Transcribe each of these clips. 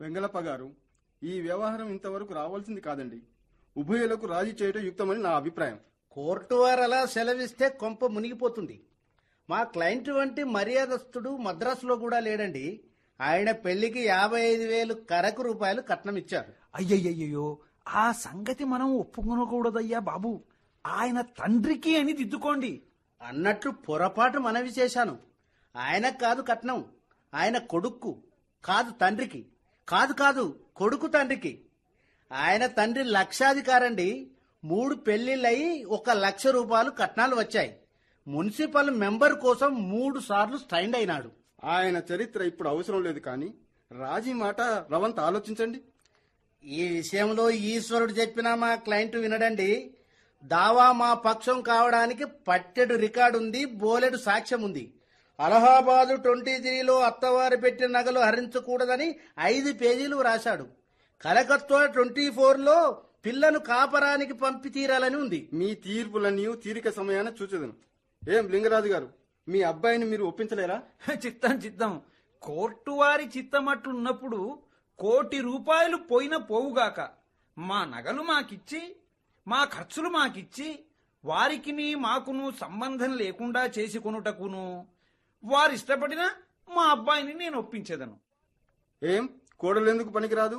వెంగళప్ప గారు ఈ వ్యవహారం ఇంతవరకు రావాల్సింది కాదండి ఉభయులకు రాజీ చేయటం యుక్తమని నా అభిప్రాయం కోర్టు వారు అలా సెలవిస్తే కొంప మునిగిపోతుంది మా క్లయింట్ వంటి మర్యాదస్తుడు మద్రాసులో కూడా లేడండి ఆయన పెళ్లికి యాభై ఐదు వేలు కరకు రూపాయలు కట్నం ఇచ్చారు అయ్యయ్యయ్యో ఆ సంగతి మనం ఒప్పుకొనకూడదయ్యా బాబు ఆయన తండ్రికి అని దిద్దుకోండి అన్నట్లు పొరపాటు మనవి చేశాను ఆయన కాదు కట్నం ఆయన కొడుక్కు కాదు తండ్రికి కాదు కాదు కొడుకు తండ్రికి ఆయన తండ్రి లక్షాధికారండి మూడు పెళ్లిళ్ళయి ఒక లక్ష రూపాయలు కట్నాలు వచ్చాయి మున్సిపల్ మెంబర్ కోసం మూడు సార్లు స్టైండ్ అయినాడు ఆయన చరిత్ర ఇప్పుడు అవసరం లేదు కానీ రాజీ మాట రవంత ఆలోచించండి ఈ విషయంలో ఈశ్వరుడు చెప్పినా మా క్లయింట్ వినడండి దావా మా పక్షం కావడానికి పట్టెడు రికార్డు ఉంది బోలెడు సాక్ష్యం ఉంది అలహాబాదు ట్వంటీ త్రీలో అత్తవారు పెట్టిన నగలు హరించకూడదని ఐదు పేజీలు రాశాడు కలకత్తా ట్వంటీ ఫోర్లో పిల్లను కాపరానికి పంపి తీరాలని ఉంది మీ తీర్పులన్నీ తీరిక సమయాన చూచెదను ఏం లింగరాజు గారు మీ అబ్బాయిని మీరు ఒప్పించలేరా చిత్తం చిత్తం కోర్టు వారి చిత్తమట్లున్నప్పుడు కోటి రూపాయలు పోయిన పోవుగాక మా నగలు మాకిచ్చి మా ఖర్చులు మాకిచ్చి వారికిని మాకును సంబంధం లేకుండా చేసి కొనుటకును వారిష్టపడిన మా అబ్బాయిని నేను ఒప్పించేదను ఏం కోడలెందుకు పనికిరాదు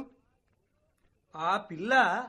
ఆ పిల్ల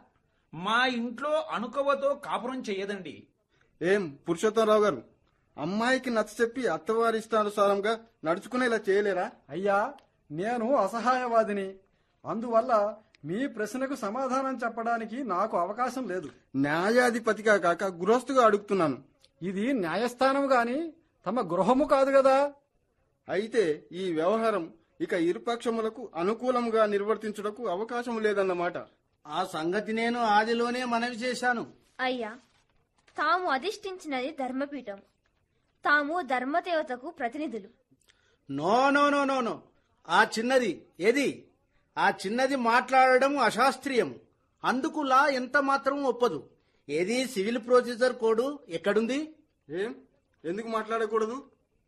మా ఇంట్లో అణుకవతో కాపురం చెయ్యదండి ఏం పురుషోత్తమరావు గారు అమ్మాయికి నచ్చ చెప్పి అత్తవారి ఇష్టానుసారంగా నడుచుకునేలా చేయలేరా అయ్యా నేను అసహాయవాదిని అందువల్ల మీ ప్రశ్నకు సమాధానం చెప్పడానికి నాకు అవకాశం లేదు న్యాయాధిపతిగా కాక గృహస్థుగా అడుగుతున్నాను ఇది న్యాయస్థానం గాని తమ గృహము కాదు కదా అయితే ఈ వ్యవహారం ఇక ఇరుపక్షములకు అనుకూలంగా నిర్వర్తించుటకు అవకాశం లేదన్నమాట ఆ సంగతి నేను ఆదిలోనే మనవి చేశాను అయ్యా తాము అధిష్ఠించినది ధర్మపీఠం తాము ధర్మదేవతకు ప్రతినిధులు no no no no no ఆ చిన్నది ఏది ఆ చిన్నది మాట్లాడడం అశాస్త్రీయం అందుకు లా ఎంత మాత్రం ఒప్పదు ఏది సివిల్ ప్రొసీజర్ కోడ్ ఎక్కడుంది ఏం ఎందుకు మాట్లాడకూడదు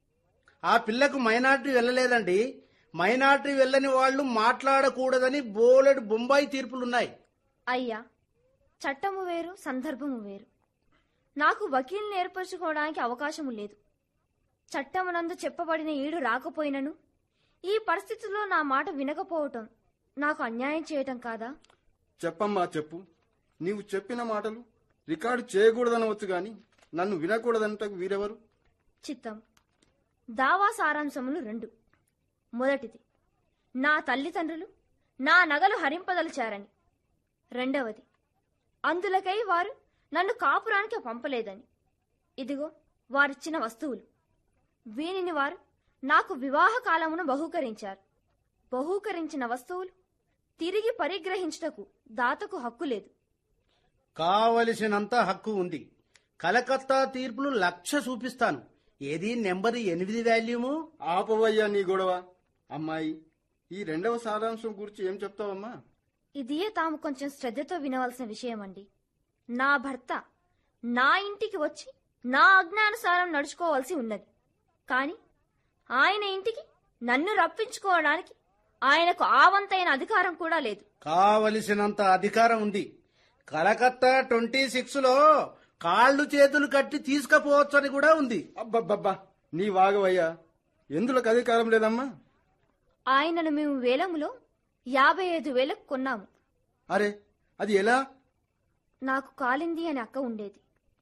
ఆ పిల్లకు మైనార్టీ వెళ్ళలేదండి మైనార్టీ వెళ్ళని వాళ్ళు మాట్లాడకూడదని బోలెడు బొంబాయి తీర్పులున్నాయి అయ్యా చట్టము వేరు సందర్భము వేరు నాకు వకీల్ని ఏర్పరచుకోవడానికి అవకాశము లేదు చట్టమునందు చెప్పబడిన ఈడు రాకపోయినను ఈ పరిస్థితిలో నా మాట వినకపోవటం నాకు అన్యాయం చేయటం కాదా చెప్పమ్మా చెప్పు నీవు చెప్పిన మాటలు రికార్డు చేయకూడదనవచ్చు గాని నన్ను వినకూడదనటకు వీరెవరు చిత్తం దావా సారాంశములు రెండు మొదటిది నా తల్లిదండ్రులు నా నగలు హరింపదలిచారని రెండవది అందులకై వారు నన్ను కాపురానికి పంపలేదని ఇదిగో వారిచ్చిన వస్తువులు వీనిని వారు నాకు వివాహ కాలమును బహూకరించారు బహూకరించిన వస్తువులు తిరిగి పరిగ్రహించుటకు దాతకు హక్కు లేదు కావలసినంత హక్కు ఉంది కలకత్తా తీర్పులు లక్ష చూపిస్తాను ఏది నెంబర్ ఎనిమిది వాల్యూము ఆపవయ్యా నీ గొడవ అమ్మాయి ఈ రెండవ సారాంశం గురించి ఏం చెప్తావమ్మా ఇదియే తాము కొంచెం శ్రద్ధతో వినవలసిన విషయం అండి నా భర్త నా ఇంటికి వచ్చి నా అజ్ఞానుసారం నడుచుకోవాల్సి ఉన్నది కాని ఆయన ఇంటికి నన్ను రప్పించుకోవడానికి ఆయనకు ఆవంతైన అధికారం కూడా లేదు కావలసినంత అధికారం ఉంది కలకత్తా ట్వంటీ సిక్స్ లో కాళ్ళు చేతులు కట్టి తీసుకపోవచ్చని కూడా ఉంది అబ్బబ్బబ్బా నీ వాగవయ్యా ఎందులకు అధికారం లేదమ్మా ఆయనను మేము వేలములో యాభై ఐదు వేలకు కొన్నాము అరే అది ఎలా నాకు కాలింది అని అక్క ఉండేది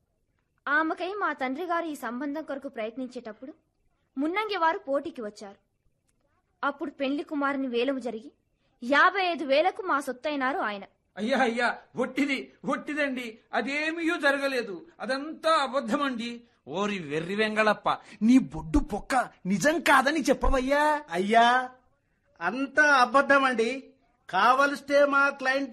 ఆమెకై మా తండ్రి గారు ఈ సంబంధం కొరకు ప్రయత్నించేటప్పుడు మున్నంగి వారు పోటీకి వచ్చారు అప్పుడు పెళ్లి కుమారుని వేలము జరిగి యాభై ఐదు వేలకు మా సొత్తైనారు ఆయన అయ్యా అయ్యా ఒట్టిది ఒట్టిదండి అదేమీయూ జరగలేదు అదంతా అబద్ధమండి ఓరి వెర్రి వెంగళప్ప నీ బొడ్డు పొక్క నిజం కాదని చెప్పవయ్యా అయ్యా అంతా అబద్ధమండి కావలిస్తే మా క్లయింట్